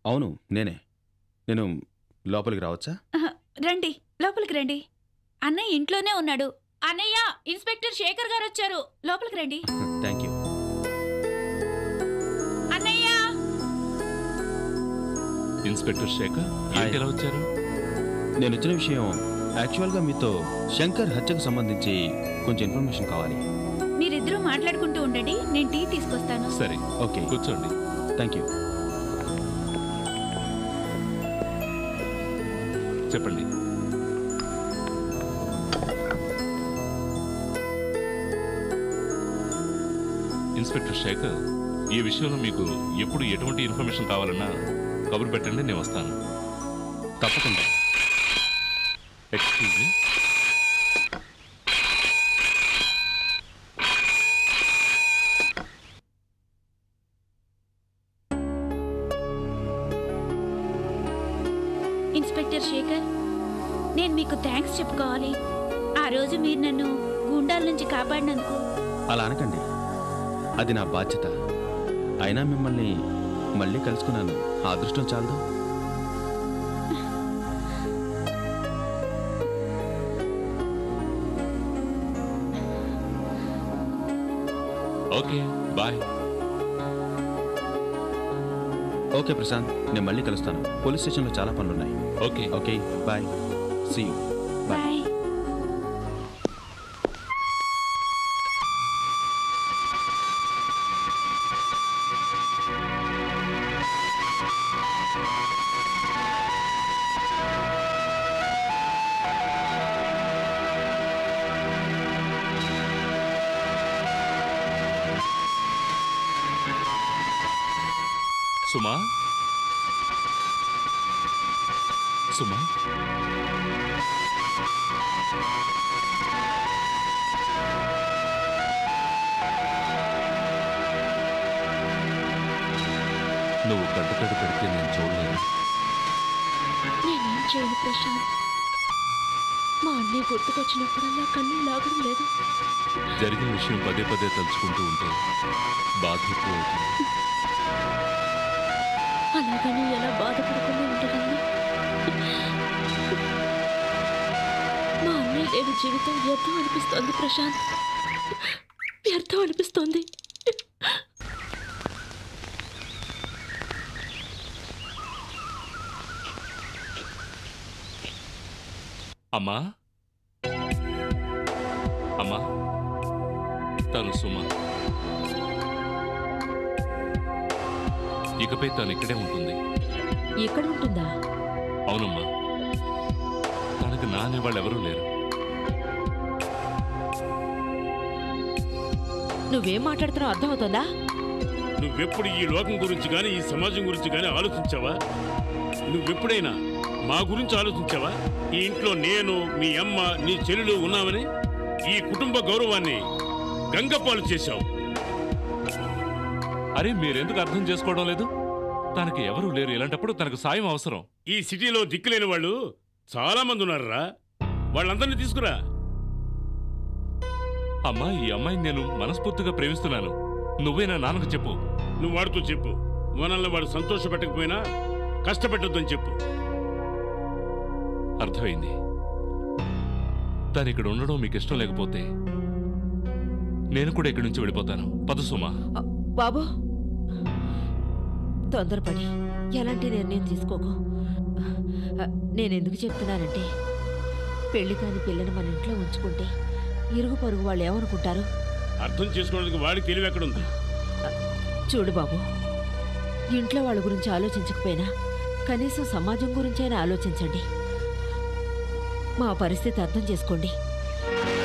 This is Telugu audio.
అవును నేనే నేను లోపలికి రావచ్చా ఆహా, రండి లోపలికి రండి అన్నయ్య ఇంట్లోనే ఉన్నాడు అన్నయ్య ఇన్స్పెక్టర్ శేఖర్ గారు వచ్చారు లోపలికి రండి థ్యాంక్ యూ అన్నయ్య ఇన్స్పెక్టర్ శేఖర్ హాయ్. ఏంటి ఎలా వచ్చారు నేను వచ్చిన విషయం యాక్చువల్గా మీతో శంకర్ హత్యకు సంబంధించి కొంచెం ఇన్ఫర్మేషన్ కావాలి మీరిద్దరూ మాట్లాడుకుంటూ ఉండండి నేను టీ తీసుకొస్తాను సరే ఓకే కూర్చోండి థ్యాంక్ యూ చెప్పండి ఇన్స్పెక్టర్ శేఖర్ ఈ విషయంలో మీకు ఎప్పుడు ఎటువంటి ఇన్ఫర్మేషన్ కావాలన్నా కబురు పెట్టండి నేను వస్తాను తప్పకుండా ఎక్స్క్యూజ్ మీ ఇన్స్పెక్టర్ శేఖర్ నేను మీకు థ్యాంక్స్ చెప్పుకోవాలి ఆ రోజు మీరు నన్ను గూండాల నుంచి కాపాడినందుకు అలా అనకండి అది నా బాధ్యత అయినా మిమ్మల్ని మళ్ళీ కలుసుకున్నాను ఆ అదృష్టం చాలదు ఓకే బాయ్ ఓకే ప్రశాంత్ నేను మళ్ళీ కలుస్తాను పోలీస్ స్టేషన్లో చాలా పనులున్నాయి okay okay bye see you bye bye Suma Suma నువ్వు కంటతడి పెడితే నేను చూడలేను నేనేం చేయను ప్రశాంత్ మా అన్నయ్య గుర్తుకొచ్చినప్పుడల్లా కన్ను లాగడం లేదు జరిగిన విషయం పదే పదే తలుచుకుంటూ ఉంటే బాధ ఎక్కువ అవుతుంది అలాగని ఎలా బాధపడకుండా ఉండగలను మా అన్నయ్య లేని జీవితం వ్యర్థం అనిపిస్తోంది ప్రశాంత్ వ్యర్థం అనిపిస్తోంది అమ్మా అమ్మా తను సుమ ఇకపై తను ఇక్కడే ఉంటుంది ఎక్కడ ఉంటుందా అవునమ్మా తనకు నా అనేవాళ్ళు ఎవరూ లేరు నువ్వేం మాట్లాడుతున్నావు అర్థమవుతుందా నువ్వెప్పుడు ఈ లోకం గురించి కానీ ఈ సమాజం గురించి కానీ ఆలోచించావా నువ్వెప్పుడైనా మా గురించి ఆలోచించావా ఈ ఇంట్లో నేను మీ అమ్మ నీ చెల్లెలు ఉన్నామని ఈ కుటుంబ గౌరవాన్ని గంగపాలు చేశావు అరే మీరెందుకు అర్థం చేసుకోవడం లేదు తనకి ఎవరూ లేరు ఇలాంటప్పుడు తనకు సాయం అవసరం ఈ సిటీలో దిక్కులేని వాళ్ళు చాలా మంది ఉన్నారురా వాళ్ళందరినీ తీసుకురా అమ్మా ఈ అమ్మాయిని నేను మనస్ఫూర్తిగా ప్రేమిస్తున్నాను నువ్వే నా నాన్నకు చెప్పు నువ్వు వాడితో చెప్పు మనల్ని వాడు సంతోషపెట్టకపోయినా కష్టపెట్టొద్దని చెప్పు అర్థమైంది తను ఇక్కడ ఉండడం మీకు ఇష్టం లేకపోతే నేను కూడా ఇక్కడి నుంచి వెళ్ళిపోతాను పద సుమా బాబు తొందరపడి ఎలాంటి నిర్ణయం తీసుకోకు నేను ఎందుకు చెప్తున్నానంటే పెళ్లి కాని పిల్లని మన ఇంట్లో ఉంచుకుంటే ఇరుగు పొరుగు వాళ్ళు ఏమనుకుంటారు అర్థం చేసుకోవడానికి వాడికి తెలివి ఎక్కడుంది చూడు బాబు ఇంట్లో వాళ్ళ గురించి ఆలోచించకపోయినా కనీసం సమాజం గురించైనా ఆలోచించండి మా పరిస్థితి అర్థం చేసుకోండి